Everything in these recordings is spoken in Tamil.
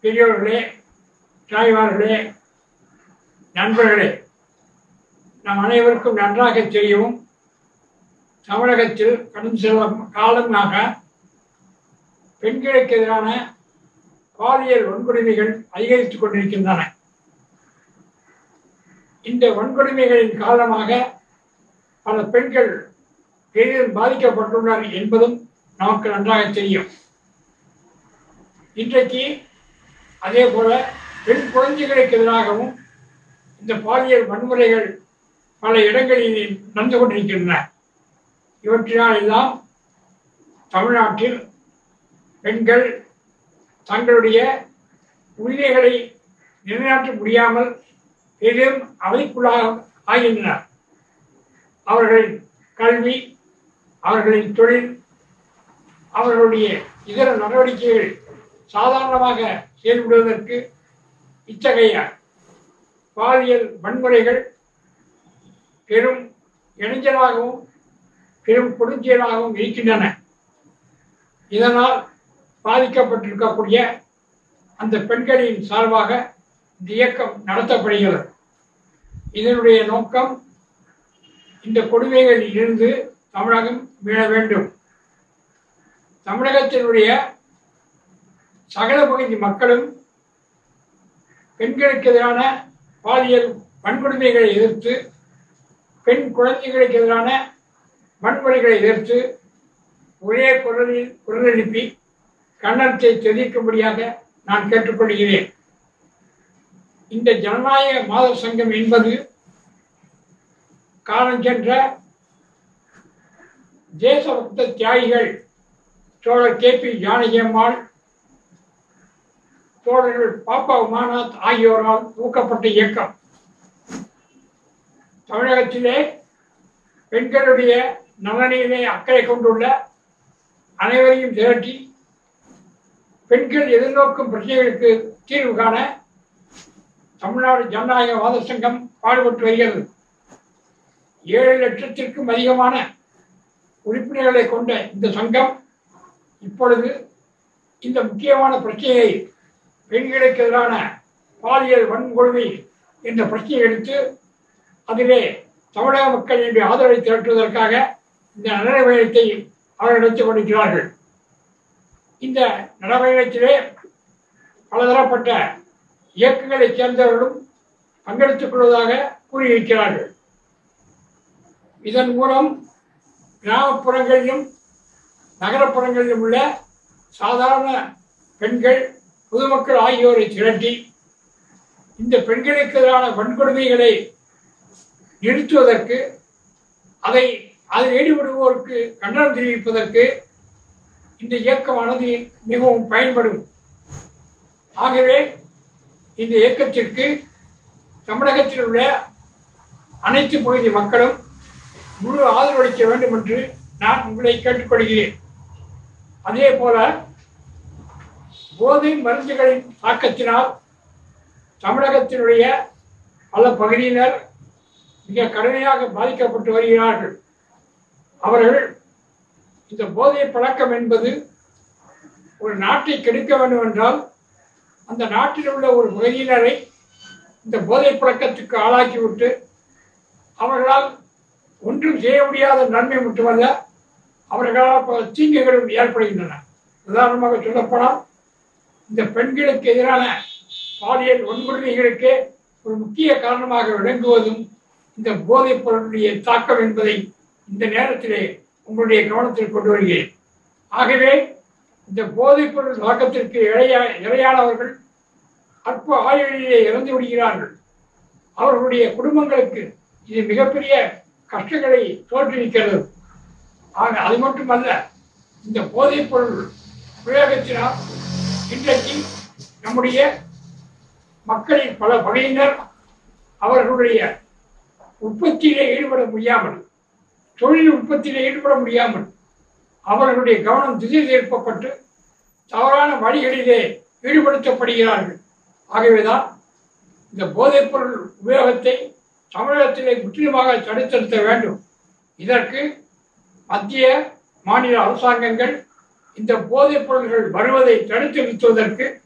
பெரியோர்களே தாய்மார்களே நண்பர்களே நம் அனைவருக்கும் நன்றாக தெரியும் தமிழகத்தில் கடந்த சில காலமாக பெண்களுக்கு எதிரான பாலியல் வன்கொடுமைகள் அதிகரித்துக் கொண்டிருக்கின்றன இந்த வன்கொடுமைகளின் காரணமாக பல பெண்கள் பெரிதும் பாதிக்கப்பட்டுள்ளனர் என்பதும் நமக்கு நன்றாக தெரியும் இன்றைக்கு அதே போல பெண் குழந்தைகளுக்கு எதிராகவும் இந்த பாலியல் வன்முறைகள் பல இடங்களில் நடந்து கொண்டிருக்கின்றன இவற்றினால் எல்லாம் தமிழ்நாட்டில் பெண்கள் தங்களுடைய உரிமைகளை நிலைநாட்ட முடியாமல் பெரிதும் அவதிக்குள்ளாக ஆகின்றனர் அவர்களின் கல்வி அவர்களின் தொழில் அவர்களுடைய இதர நடவடிக்கைகள் சாதாரணமாக செயல்படுவதற்கு இத்தகைய பாலியல் வன்முறைகள் பெரும் இடைஞ்சலாகவும் பெரும் கொடுஞ்செயலாகவும் இருக்கின்றன இதனால் பாதிக்கப்பட்டிருக்கக்கூடிய அந்த பெண்களின் சார்பாக இந்த இயக்கம் நடத்தப்படுகிறது இதனுடைய நோக்கம் இந்த கொடுமைகளில் இருந்து தமிழகம் மீள வேண்டும் தமிழகத்தினுடைய சகல பகுதி மக்களும் பெண்களுக்கு எதிரான பாலியல் வன்கொடுமைகளை எதிர்த்து பெண் குழந்தைகளுக்கு எதிரான வன்முறைகளை எதிர்த்து ஒரே குரலில் குரல் எழுப்பி கண்டனத்தை தெரிவிக்கும்படியாக நான் கேட்டுக்கொள்கிறேன் இந்த ஜனநாயக மாதர் சங்கம் என்பது காலம் சென்ற தேசபக்த தியாகிகள் சோழர் கே பி ஜானகி அம்மாள் தோழர்கள் பாப்பா உமாநாத் ஆகியோரால் ஊக்கப்பட்ட இயக்கம் தமிழகத்திலே பெண்களுடைய நலனிலே அக்கறை கொண்டுள்ள அனைவரையும் திரட்டி பெண்கள் எதிர்நோக்கும் பிரச்சனைகளுக்கு தீர்வு காண தமிழ்நாடு ஜனநாயக வாத சங்கம் பாடுபட்டு வருகிறது ஏழு லட்சத்திற்கும் அதிகமான உறுப்பினர்களை கொண்ட இந்த சங்கம் இப்பொழுது இந்த முக்கியமான பிரச்சனையை பெண்களுக்கு எதிரான பாலியல் வன்கொடுமை என்ற பிரச்சனையை எடுத்து அதிலே தமிழக மக்களினுடைய ஆதரவை திரட்டுவதற்காக இந்த நடவடிக்கையை அவர்கள் எடுத்துக் கொண்டிருக்கிறார்கள் இந்த நடவடிக்கையிலே பலதரப்பட்ட இயக்கங்களைச் சேர்ந்தவர்களும் பங்கெடுத்துக் கொள்வதாக கூறியிருக்கிறார்கள் இதன் மூலம் கிராமப்புறங்களிலும் நகரப்புறங்களிலும் உள்ள சாதாரண பெண்கள் பொதுமக்கள் ஆகியோரை திரட்டி இந்த பெண்களுக்கு எதிரான வன்கொடுமைகளை நிறுத்துவதற்கு அதை அதில் ஈடுபடுவோருக்கு கண்டனம் தெரிவிப்பதற்கு இந்த இயக்கமானது மிகவும் பயன்படும் ஆகவே இந்த இயக்கத்திற்கு தமிழகத்தில் உள்ள அனைத்து பகுதி மக்களும் முழு ஆதரவளிக்க வேண்டும் என்று நான் உங்களை கேட்டுக்கொள்கிறேன் அதே போல போதை மருந்துகளின் தாக்கத்தினால் தமிழகத்தினுடைய பல பகுதியினர் மிக கடுமையாக பாதிக்கப்பட்டு வருகிறார்கள் அவர்கள் இந்த போதை பழக்கம் என்பது ஒரு நாட்டை கெடுக்க வேண்டும் என்றால் அந்த நாட்டில் உள்ள ஒரு பகுதியினரை இந்த போதை பழக்கத்துக்கு ஆளாக்கிவிட்டு அவர்களால் ஒன்றும் செய்ய முடியாத நன்மை மட்டுமல்ல அவர்களால் பல தீங்குகளும் ஏற்படுகின்றன உதாரணமாக சொல்லப்போனால் இந்த பெண்களுக்கு எதிரான பாலியல் வன்கொடுமைகளுக்கு ஒரு முக்கிய காரணமாக விளங்குவதும் இந்த போதைப் பொருளுடைய தாக்கம் என்பதை இந்த நேரத்திலே உங்களுடைய கவனத்தில் கொண்டு வருகிறேன் ஆகவே இந்த போதைப் பொருள் தாக்கத்திற்கு இழைய இரையானவர்கள் அற்ப ஆயுளிலே இறந்து விடுகிறார்கள் அவர்களுடைய குடும்பங்களுக்கு இது மிகப்பெரிய கஷ்டங்களை தோற்றுவிக்கிறது ஆக அது மட்டுமல்ல இந்த போதைப் பொருள் உபயோகத்தினால் இன்றைக்கு நம்முடைய மக்களின் பல பகையினர் அவர்களுடைய உற்பத்தியிலே ஈடுபட முடியாமல் தொழில் உற்பத்தியிலே ஈடுபட முடியாமல் அவர்களுடைய கவனம் திசை திருப்பப்பட்டு தவறான வழிகளிலே ஈடுபடுத்தப்படுகிறார்கள் ஆகவேதான் இந்த போதைப்பொருள் உபயோகத்தை தமிழகத்திலே முற்றிலுமாக தடுத்து நிறுத்த வேண்டும் இதற்கு மத்திய மாநில அரசாங்கங்கள் இந்த போதைப் பொருள்கள் வருவதை தடுத்து நிறுத்துவதற்கு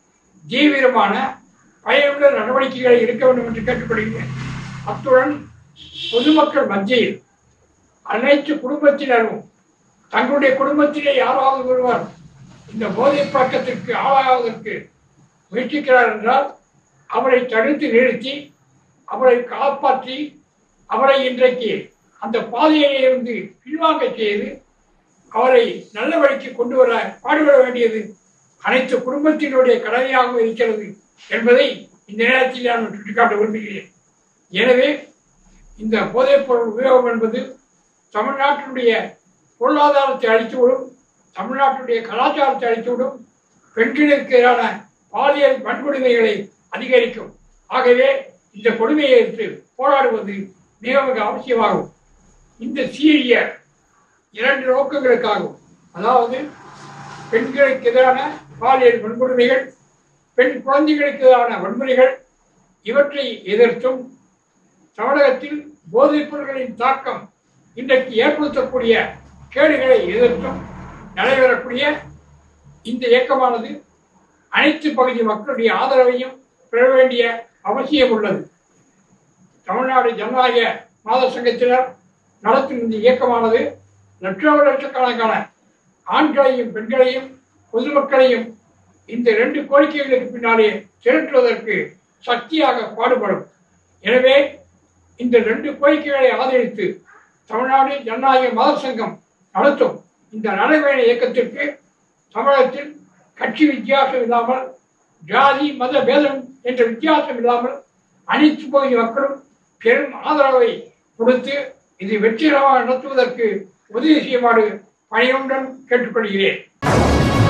தீவிரமான பயனுள்ள நடவடிக்கைகளை இருக்க வேண்டும் என்று கேட்டுக்கொள்கிறேன் அத்துடன் பொதுமக்கள் மத்தியில் அனைத்து குடும்பத்தினரும் தங்களுடைய குடும்பத்திலே யாராவது ஒருவர் இந்த போதை பழக்கத்திற்கு ஆளாவதற்கு முயற்சிக்கிறார் என்றால் அவரை தடுத்து நிறுத்தி அவரை காப்பாற்றி அவரை இன்றைக்கு அந்த பாதையிலே இருந்து பின்வாங்க செய்து அவரை நல்ல வழிக்கு கொண்டு வர பாடுபட வேண்டியது அனைத்து குடும்பத்தினுடைய கடமையாக இருக்கிறது என்பதை இந்த நேரத்தில் நான் சுட்டிக்காட்ட விரும்புகிறேன் எனவே இந்த போதைப் பொருள் உபயோகம் என்பது தமிழ்நாட்டினுடைய பொருளாதாரத்தை அழித்துவிடும் தமிழ்நாட்டுடைய கலாச்சாரத்தை அழித்துவிடும் பெண்களுக்கு எதிரான பாலியல் வன்கொடுமைகளை அதிகரிக்கும் ஆகவே இந்த கொடுமையை எதிர்த்து போராடுவது மிக மிக அவசியமாகும் இந்த சீரிய இரண்டு நோக்கங்களுக்காகும் அதாவது பெண்களுக்கு எதிரான பாலியல் வன்கொடுமைகள் பெண் குழந்தைகளுக்கு எதிரான வன்முறைகள் இவற்றை எதிர்த்தும் தமிழகத்தில் போதைப் பொருட்களின் தாக்கம் இன்றைக்கு ஏற்படுத்தக்கூடிய கேடுகளை எதிர்த்தும் நடைபெறக்கூடிய இந்த இயக்கமானது அனைத்து பகுதி மக்களுடைய ஆதரவையும் பெற வேண்டிய அவசியம் உள்ளது தமிழ்நாடு ஜனநாயக மாத சங்கத்தினர் நடத்தும் இந்த இயக்கமானது லட்சோப லட்சக்கணக்கான ஆண்களையும் பெண்களையும் பொதுமக்களையும் இந்த ரெண்டு கோரிக்கைகளுக்கு பின்னாலே திரட்டுவதற்கு சக்தியாக பாடுபடும் எனவே இந்த ரெண்டு கோரிக்கைகளை ஆதரித்து தமிழ்நாடு ஜனநாயக மத சங்கம் நடத்தும் இந்த நடைபயண இயக்கத்திற்கு தமிழகத்தில் கட்சி வித்தியாசம் இல்லாமல் ஜாதி மத பேதம் என்ற வித்தியாசம் இல்லாமல் அனைத்து பகுதி மக்களும் பெரும் ஆதரவை கொடுத்து இது வெற்றிகரமாக நடத்துவதற்கு உதவி செய்யுமாறு பணியுடன் கேட்டுக்கொள்கிறேன்